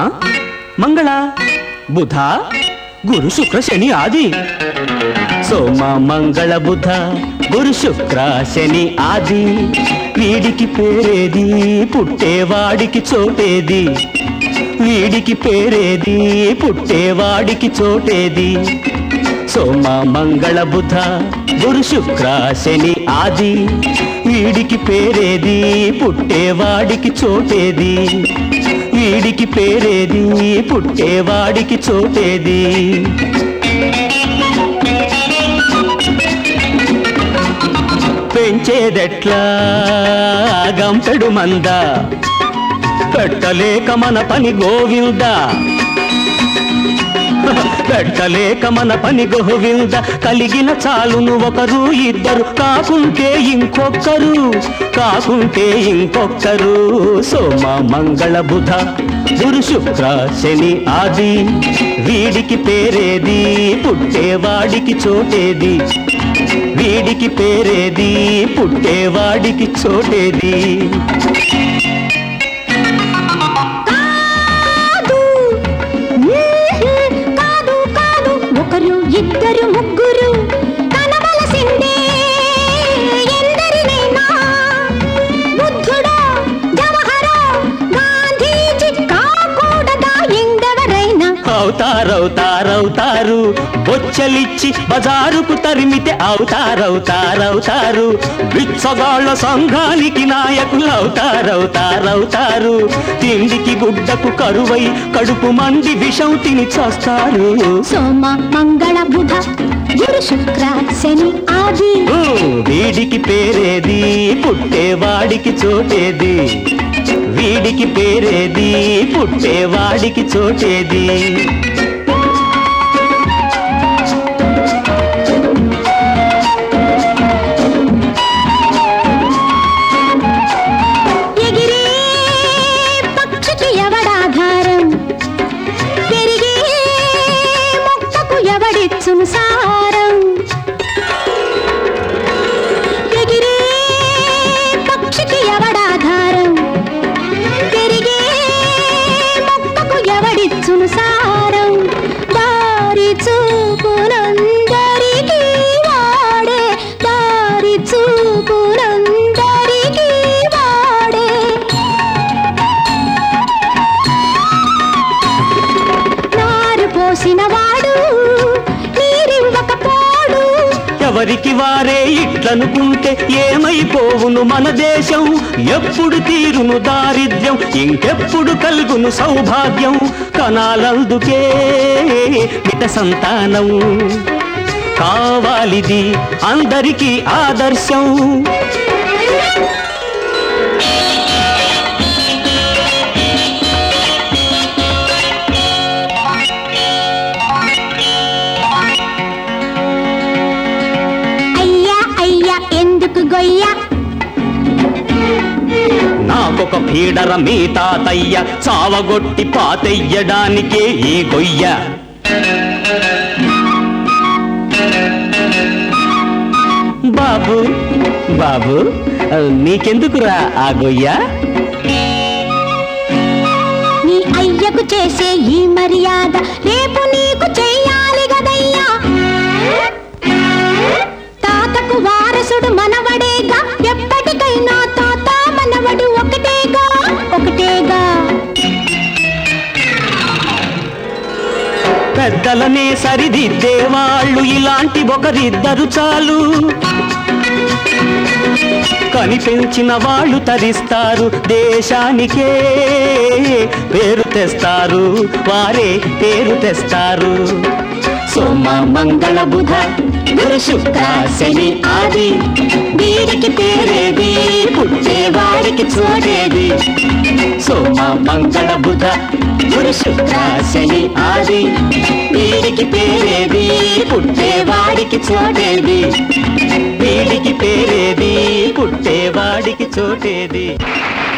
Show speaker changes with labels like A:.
A: మంగళ బుధ గురు శుక్ర శని ఆది సోమ మంగళ బుధ గురు శుక్ర శని ఆది వీడికి పేరేది పుట్టేవాడికి చోటేది వీడికి పేరేది పుట్టేవాడికి చోటేది సోమ మంగళ బుధ గురు శుక్ర శని ఆది వీడికి పేరేది పుట్టేవాడికి చోటేది వీడికి పేరేది పుట్టేవాడికి చోటేది పెంచేదెట్లా గంపెడు మంద పెట్టలేక మన పని గోవిందా పెట్టలేక మన పని గోవింద కలిగిన చాలును ఒకరు ఇద్దరు కాకుంటే ఇంకొక్కరు కాకుంటే ఇంకొక్కరు సోమ మంగళ బుధ గురు శుక్ర శని ఆది వీడికి పేరేది పుట్టేవాడికి చోటేది వీడికి పేరేది పుట్టేవాడికి చోటేది
B: కాదు మ్మ్, కాదు కాదు ఒకరు ఇద్దరు ముగ్గురు కనవలసిందే ఎందరినైనా బుద్ధుడా జవహరా గాంధీజీ కాకూడదా ఎందెవరైనా
A: అవుతారవుతారవుతారు బొచ్చలిచ్చి బజారుకు తరిమితే అవుతారవుతారవుతారు బిచ్చగాళ్ళ సంఘానికి నాయకులు అవుతారవుతారవుతారు తిండికి గుడ్డకు కరువై కడుపు మండి విషం తిని చస్తారు
B: సోమ మంగళ బుధ గురు శుక్ర శని ఆది
A: ఊ, వీడికి పేరేది పుట్టేవాడికి చోటేది వీడికి పేరేది పుట్టేవాడికి చోటేది
B: ఎగిరే పక్షికి ఎవడాధారం పెరిగే మొక్కకు ఎవడిచ్చును సారం ఎగిరే పక్షికి ఎవడాధారం పెరిగే మొక్కకు ఎవడిచ్చును సారం దారి చూపునందరికీ వాడే దారి చూపునందరికీ వాడే నారు పోసిన వాడు నీరివ్వకపోడు
A: ఎవరికి వారే ఇట్లనుకుంటే ఏమైపోవును మన దేశం ఎప్పుడు తీరును దారిద్ర్యం ఇంకెప్పుడు కలుగును సౌభాగ్యం కనాలందుకే మిత సంతానం కావాలిది అందరికీ ఆదర్శం
B: అయ్యా అయ్యా ఎందుకు గొయ్య
A: నాకొక పీడర మీ తాతయ్య చావగొట్టి పాతెయ్యడానికే ఈ గొయ్య బాబు బాబు నీకెందుకురా ఆ గొయ్య
B: నీ అయ్యకు చేసే ఈ మర్యాద రేపు నీకు చెయ్యాలి గదయ్యా తాతకు వారసుడు మనవడేగా ఎప్పటికైనా తాత మనవడు ఒకటేగా ఒకటేగా
A: పెద్దలనే సరిదిద్దే వాళ్ళు ఇలాంటి ఒకరిద్దరు చాలు కనిపెంచిన వాళ్ళు తరిస్తారు దేశానికే పేరు తెస్తారు వారే పేరు తెస్తారు సోమ మంగళ బుధ గురు శుక్ర శని ఆది వీరికి పేరేది పుట్టేవాడికి చోటేది సోమ మంగళ బుధ గురు శుక్ర శని ఆది వీడికి పేరేది పుట్టేవాడికి చోటేది వీడికి పేరేది పుట్టేవాడికి చోటేది